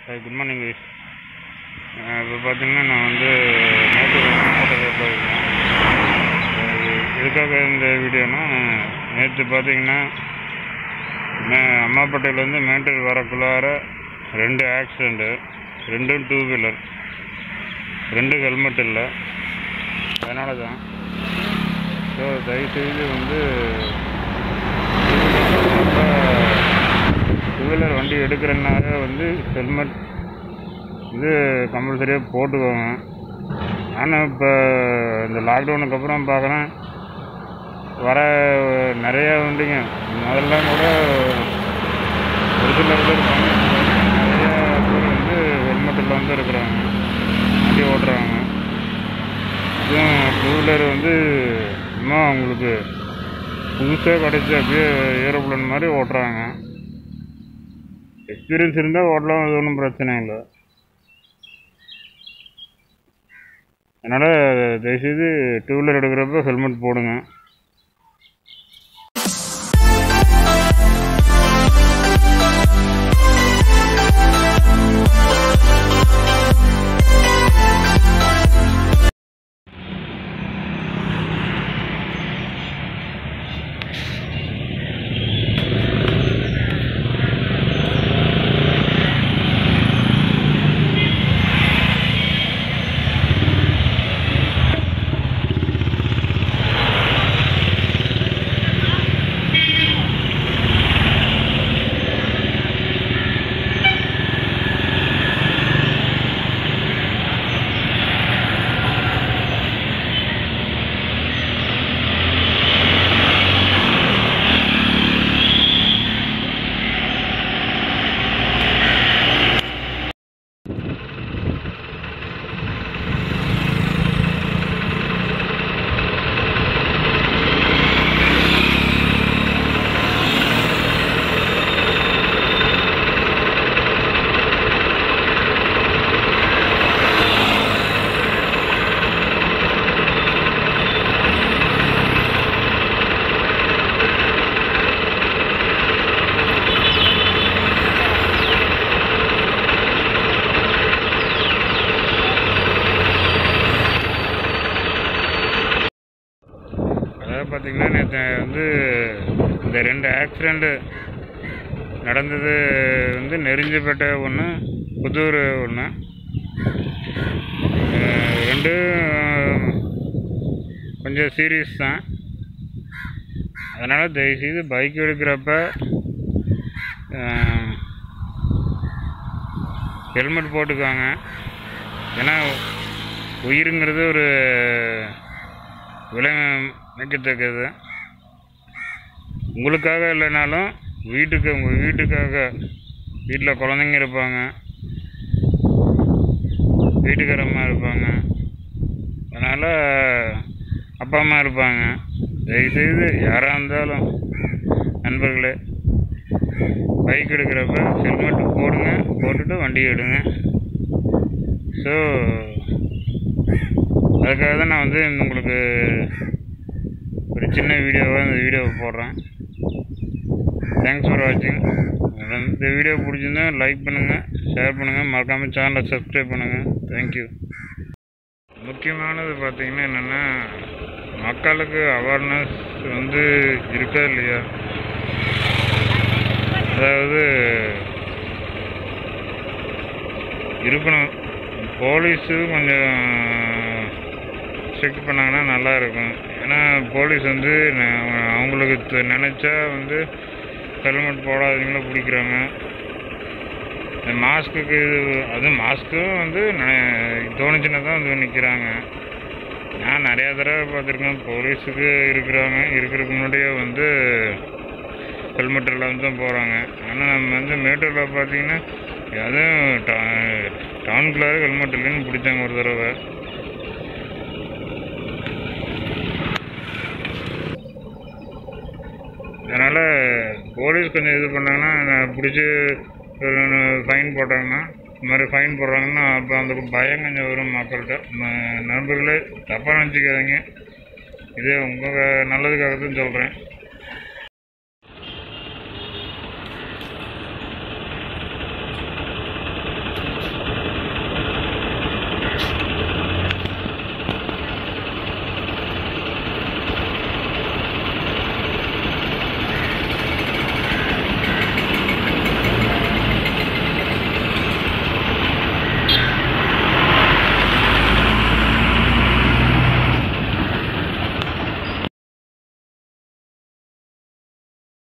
sir good morning guys இப்போ பார்த்தீங்கன்னா நான் வந்து நேற்று மாவட்டத்தில் போயிருக்கேன் அஹ் எதுக்காக இந்த வீடியோனா நேற்று பார்த்தீங்கன்னா மே அம்மாப்பேட்டையிலேருந்து மேட்டூர் வரக்குள்ளார ரெண்டு ஆக்சிடெண்ட்டு ரெண்டும் டூ வீலர் ரெண்டு ஹெல்மெட் இல்லை அதனால தான் ஸோ தயவுசெய்து வந்து டூ வீலர் வண்டி எடுக்கிறனால வந்து ஹெல்மெட் இது கம்பல்சரியாக போட்டுக்கோங்க ஆனால் இப்போ இந்த லாக்டவுனுக்கு அப்புறம் பார்க்குறேன் வர நிறைய வண்டிங்க முதல்ல கூட ஒரு சில பேர் கம்மி நிறைய பேர் வந்து ஹெல்மெட் இல்லாமல் இருக்கிறாங்க வண்டி ஓட்டுறாங்க இதுவும் டூ வீலர் வந்து சும்மா அவங்களுக்கு புதுசாக கிடச்சி அப்படியே ஏரோப்ளேன் மாதிரி ஓட்டுறாங்க எக்ஸ்பீரியன்ஸ் இருந்தால் ஓட்டலாம் அது ஒன்றும் பிரச்சனை இல்லை அதனால் தயவுசெய்து டூ வீலர் எடுக்கிறப்ப ஹெல்மெட் போடுங்க அதாவது பார்த்தீங்கன்னா நேற்று வந்து இந்த ரெண்டு ஆக்சிடெண்ட்டு நடந்தது வந்து நெருஞ்சிப்பேட்டை ஒன்று புதூர் ஒன்று ரெண்டும் கொஞ்சம் சீரியஸ் தான் அதனால் தயவுசெய்து பைக் எடுக்கிறப்ப ஹெல்மெட் போட்டுக்கோங்க ஏன்னா உயிருங்கிறது ஒரு விலை மிக்கத்தக்கது உங்களுக்காக இல்லைனாலும் வீட்டுக்கு உங்கள் வீட்டுக்காக வீட்டில் குழந்தைங்க இருப்பாங்க வீட்டுக்காரம்மா இருப்பாங்க அதனால் அப்பா அம்மா இருப்பாங்க தயவுசெய்து யாராக இருந்தாலும் நண்பர்களே பைக் எடுக்கிறப்ப ஹெல்மெட் போடுங்க போட்டுட்டு வண்டி எடுங்க ஸோ அதுக்காக தான் நான் வந்து உங்களுக்கு ஒரு சின்ன வீடியோவாக இந்த வீடியோவை போடுறேன் தேங்க்ஸ் ஃபார் வாட்சிங் இந்த வீடியோ பிடிச்சிருந்தா லைக் பண்ணுங்கள் ஷேர் பண்ணுங்கள் மறக்காமல் சேனலை சப்ஸ்கிரைப் பண்ணுங்கள் தேங்க்யூ முக்கியமானது பார்த்தீங்கன்னா என்னென்னா மக்களுக்கு அவேர்னஸ் வந்து இருக்கா இல்லையா அதாவது இருக்கணும் போலீஸு கொஞ்சம் ஸ்ட்ரிக்ட் பண்ணாங்கன்னா நல்லா இருக்கும் ஏன்னா போலீஸ் வந்து ந- அவங்களுக்கு தெ- நினச்சா வந்து ஹெல்மெட் போடாதவங்கள பிடிக்கிறாங்க இந்த மாஸ்க்குக்கு இது அதுவும் மாஸ்க்கும் வந்து ந- தோணுச்சுன்னா தான் வந்து நிற்கிறாங்க நான் நிறையா தடவை பார்த்துருக்கேன் போலீஸுக்கு இருக்கிறாங்க இருக்கிறதுக்கு முன்னாடியே வந்து ஹெல்மெட் இல்லாமல் தான் போகிறாங்க ஆனால் நம்ம வந்து மேட்டூரில் பார்த்தீங்கன்னா அதுவும் டவுனுக்குள்ளார ஹெல்மெட் இல்லைன்னு பிடிச்சாங்க ஒரு தடவை அதனால் போலீஸ் கொஞ்சம் இது பண்ணாங்கன்னா நான் பிடிச்சி ஃபைன் போட்டாங்கன்னா இந்த மாதிரி ஃபைன் போடுறாங்கன்னா அப்போ அந்த பயம் கொஞ்சம் வரும் மக்கள்கிட்ட ம- நண்பர்களே தப்பாக நினச்சிக்காதீங்க இது உங்கள் நல்லதுக்காக தான் சொல்கிறேன்